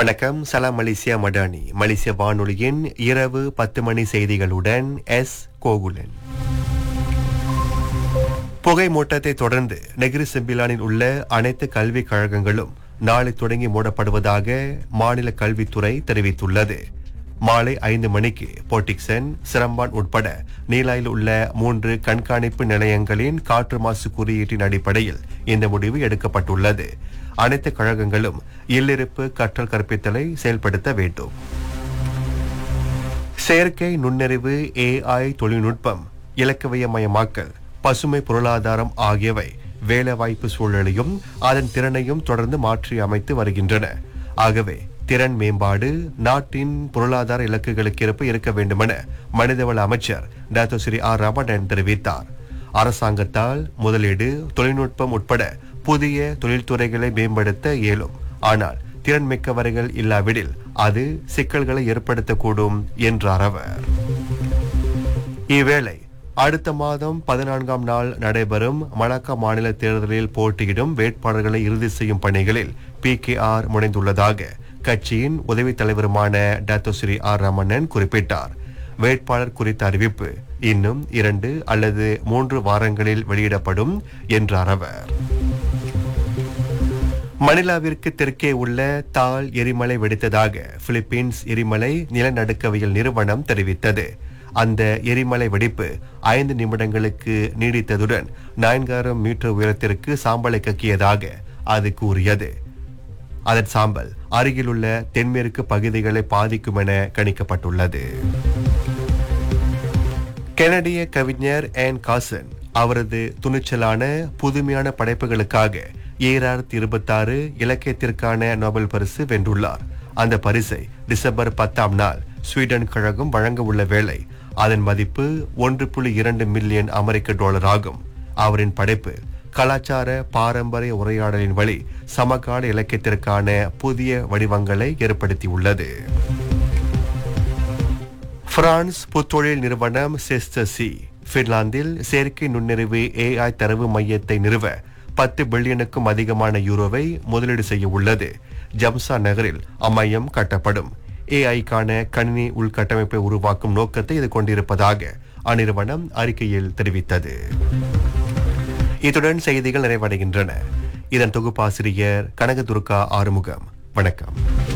வணக்கம் சலாம் மலேசியா மடானி மலேசிய வானொலியின் இரவு பத்து மணி செய்திகளுடன் எஸ் கோகுலன் புகை மூட்டத்தை தொடர்ந்து நெகிரி செம்பிலானில் உள்ள அனைத்து கல்விக் கழகங்களும் நாளை தொடங்கி மூடப்படுவதாக மாநில கல்வித்துறை தெரிவித்துள்ளது மாலை ஐந்து மணிக்கு போர்டிக்சன் சிரம்பான் உட்பட நீலாயில் உள்ள மூன்று கண்காணிப்பு நிலையங்களின் காற்று மாசு குறியீட்டின் அடிப்படையில் இந்த முடிவு எடுக்கப்பட்டுள்ளது அனைத்து கழகங்களும் இல்லிருப்பு கற்றல் கற்பித்தலை செயல்படுத்த வேண்டும் செயற்கை நுண்ணறிவு ஏஐ தொழில்நுட்பம் இலக்கவியமயமாக்கல் பசுமை பொருளாதாரம் ஆகியவை வேலைவாய்ப்பு சூழலையும் அதன் திறனையும் தொடர்ந்து மாற்றி அமைத்து வருகின்றன ஆகவே திறன் மேம்பாடு நாட்டின் பொருளாதார இலக்குகளுக்கு ஏற்ப இருக்க வேண்டுமென மனிதவள அமைச்சர் டாக்டர் ஸ்ரீ ஆர் ரமணன் தெரிவித்தார் அரசாங்கத்தால் முதலீடு தொழில்நுட்பம் உட்பட புதிய தொழில்துறைகளை மேம்படுத்த இயலும் ஆனால் திறன் மிக்கவர்கள் இல்லாவிடில் அது சிக்கல்களை ஏற்படுத்தக்கூடும் என்றார் அவர் இவ்வேளை அடுத்த மாதம் பதினான்காம் நாள் நடைபெறும் மலாக்கா மாநில தேர்தலில் போட்டியிடும் வேட்பாளர்களை இறுதி செய்யும் பணிகளில் பி கே ஆர் முனைந்துள்ளதாக கட்சியின் உதவித் தலைவருமான டாக்டர் ஸ்ரீ ஆர் ரமணன் குறிப்பிட்டார் வேட்பாளர் குறித்த அறிவிப்பு இன்னும் இரண்டு அல்லது மூன்று வாரங்களில் வெளியிடப்படும் என்றார் அவர் மணிலாவிற்கு தெற்கே உள்ள தால் எரிமலை வெடித்ததாக பிலிப்பீன்ஸ் எரிமலை நிலநடுக்கவியல் நிறுவனம் தெரிவித்தது அந்த எரிமலை வெடிப்பு ஐந்து நிமிடங்களுக்கு நீடித்ததுடன் நான்காயிரம் மீட்டர் உயரத்திற்கு சாம்பலை கக்கியதாக அது கூறியது அதன் சாம்பல் அருகிலுள்ள தென்மேற்கு பகுதிகளை பாதிக்கும் என கணிக்கப்பட்டுள்ளது கனடிய கவிஞர் ஆன் காசன் அவரது துணிச்சலான புதுமையான படைப்புகளுக்காக ஏழாயிரத்தி இருபத்தாறு இலக்கியத்திற்கான நோபல் பரிசு வென்றுள்ளார் அந்த பரிசை டிசம்பர் பத்தாம் நாள் ஸ்வீடன் கழகம் வழங்க உள்ள வேளை அதன் மதிப்பு ஒன்று புள்ளி இரண்டு மில்லியன் அமெரிக்க டாலர் ஆகும் அவரின் படைப்பு கலாச்சார பாரம்பரிய உரையாடலின் வழி சமகால இலக்கியத்திற்கான புதிய வடிவங்களை ஏற்படுத்தியுள்ளது பிரான்ஸ் புத்தொழில் நிறுவனம் செஸ்டசி பின்லாந்தில் செயற்கை நுண்ணறிவு ஏஐ தரவு மையத்தை நிறுவ பத்து பில்லியனுக்கும் அதிகமான யூரோவை முதலீடு செய்ய உள்ளது ஜம்சா நகரில் அம்மையம் கட்டப்படும் ஏஐக்கான கணினி உள்கட்டமைப்பை உருவாக்கும் நோக்கத்தை இது கொண்டிருப்பதாக அந்நிறுவனம் அறிக்கையில் தெரிவித்தது இத்துடன் செய்திகள் நிறைவடைகின்றன இதன் தொகுப்பாசிரியர் கனகதுர்கா ஆறுமுகம் வணக்கம்